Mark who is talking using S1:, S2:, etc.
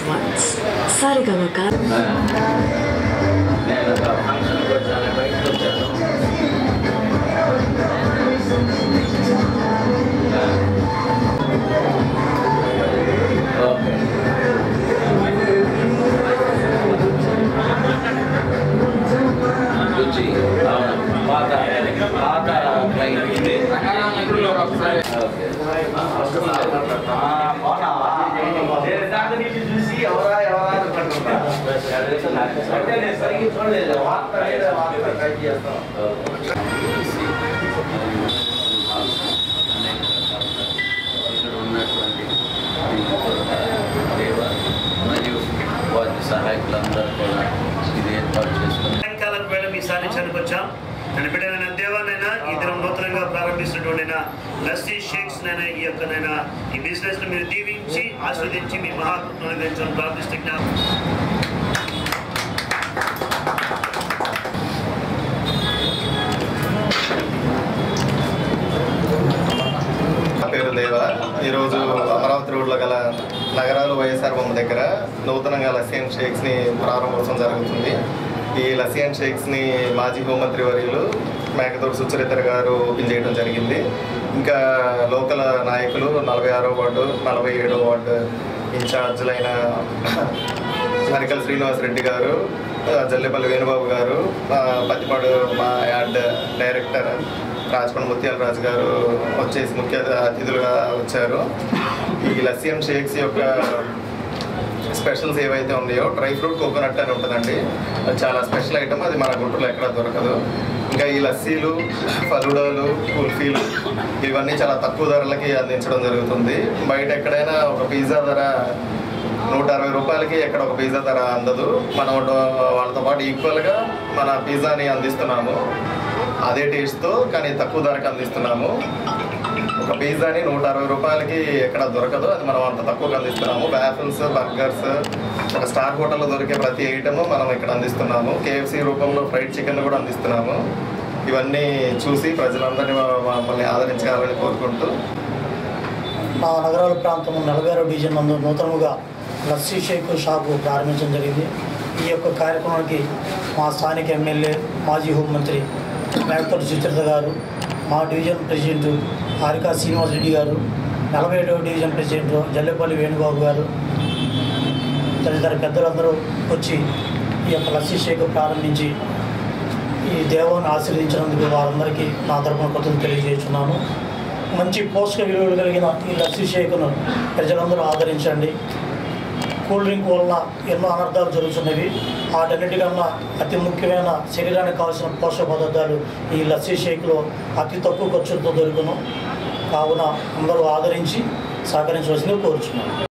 S1: once. Sarigama
S2: నేను ఒక ఫంక్షన్కి వచ్చాను బయటకు వచ్చాను ఓకే రుచి అవును పాత పాత క్లయింట్ ఓకే దాని నుంచి చూసి ఎవరా ఎవరా అనుకుంటున్నా అంటే నేను సరిగ్గా చూడలేదు వార్త మీద వార్త ట్రై చేస్తాం ఇక్కడ ఉన్నటువంటి దేవ మరియు వారి సహాయకులందరూ కూడా ఇది ఏర్పాటు చేసుకుని
S3: సాయంకాలం వేళ మీ సాన్నిధ్యానికి వచ్చాం నేను బిడ్డమైన దేవానైనా ఈ దినం నూతనంగా ప్రారంభిస్తున్నటువంటి లస్సీ షేక్స్ నైనా ఈ యొక్క నైనా ఈ బిజినెస్ ను మీరు దీవించి ఆస్వాదించి మీ మహాత్మను అనుగ్రహించాలని ప్రార్థిస్తున్నాం
S4: నా పేరు దేవ ఈరోజు అమరావతి రోడ్లో గల నగరాలు వైఎస్ఆర్ బొమ్మ దగ్గర నూతనంగా లసియన్ షేక్స్ని ప్రారంభోత్సవం జరుగుతుంది ఈ లసియన్ షేక్స్ని మాజీ హోంమంత్రి వర్యులు మేకతోటి సుచరిత్ర గారు ఓపెన్ చేయడం జరిగింది ఇంకా లోకల్ నాయకులు నలభై ఆరో వార్డు నలభై ఏడో వార్డు ఇన్ఛార్జీలైన మరికల్ శ్రీనివాస్ రెడ్డి గారు ఆ, జల్లేపల్లి వేణుబాబు గారు ఆ, పత్తిపాడు మా యాడ్ డైరెక్టర్ రాజపండ్ ముత్యాల రాజు గారు వచ్చేసి ముఖ్య అతిథులుగా వచ్చారు ఈ లస్సియన్ షేక్స్ యొక్క స్పెషల్స్ ఏవైతే ఉన్నాయో డ్రై ఫ్రూట్ కోకోనట్ అని ఉంటుందండి అది చాలా స్పెషల్ ఐటమ్ అది మన గుంటూరులో ఎక్కడ దొరకదు ఇంకా ఈ లస్సీలు ఫలుడాలు కుల్ఫీలు ఇవన్నీ చాలా తక్కువ ధరలకి అందించడం జరుగుతుంది బయట ఎక్కడైనా ఒక పిజ్జా ధర నూట అరవై రూపాయలకి ఎక్కడ ఒక పిజ్జా ధర అందదు మనం డ- వాళ్ళతో పాటు ఈక్వల్గా మన పిజ్జాని అందిస్తున్నాము అదే టేస్ట్తో కానీ తక్కువ ధరకు అందిస్తున్నాము ఒక పిజ్జాని నూట అరవై రూపాయలకి ఎక్కడ దొరకదు అది మనం అంత తక్కువగా అందిస్తున్నాము వ్యాఫిల్స్ బర్గర్స్ ఒక స్టార్ హోటల్లో దొరికే ప్రతి ఐటమ్ మనం ఇక్కడ అందిస్తున్నాము కేఎఫ్సి రూపంలో ఫ్రైడ్ చికెన్ కూడా అందిస్తున్నాము ఇవన్నీ చూసి ప్రజలందరినీ మా- మమ్మల్ని ఆదరించాలని కోరుకుంటూ
S5: మా నగరాల ప్రాంతం నలభై ఆరో డివిజన్ నందు నూతనముగా లస్సీ షేక్ షాపు ప్రారంభించడం జరిగింది ఈ యొక్క కార్యక్రమానికి మా స్థానిక ఎమ్మెల్యే మాజీ హోంమంత్రి మేకతోటి సుచరిత గారు మా డివిజన్ ప్రెసిడెంట్ హారికా శ్రీనివాస్ రెడ్డి గారు నలభై ఏడవ డివిజన్ ప్రెసిడెంట్ జల్లెపల్లి వేణుబాబు గారు తదితర పెద్దలందరూ వచ్చి ఈ యొక్క లస్సీ షేక్ ప్రారంభించి ఈ దేవాన్ని ఆశీర్వదించినందుకు వారందరికీ నా తరపున కృతజ్ఞతలు తెలియజేస్తున్నాను మంచి పోషక విలువలు కలిగిన ఈ లస్సీ షేక్ను ప్రజలందరూ ఆదరించండి కూల్ డ్రింక్ వల్ల ఎన్నో అనర్థాలు జరుగుతున్నవి వాటన్నిటికన్నా అతి ముఖ్యమైన శరీరానికి కావాల్సిన పోషక పదార్థాలు ఈ లస్సీ షేక్లో అతి తక్కువ ఖర్చులతో దొరుకును కావున అందరూ ఆదరించి సహకరించవలసిందిగా కోరుచున్నాను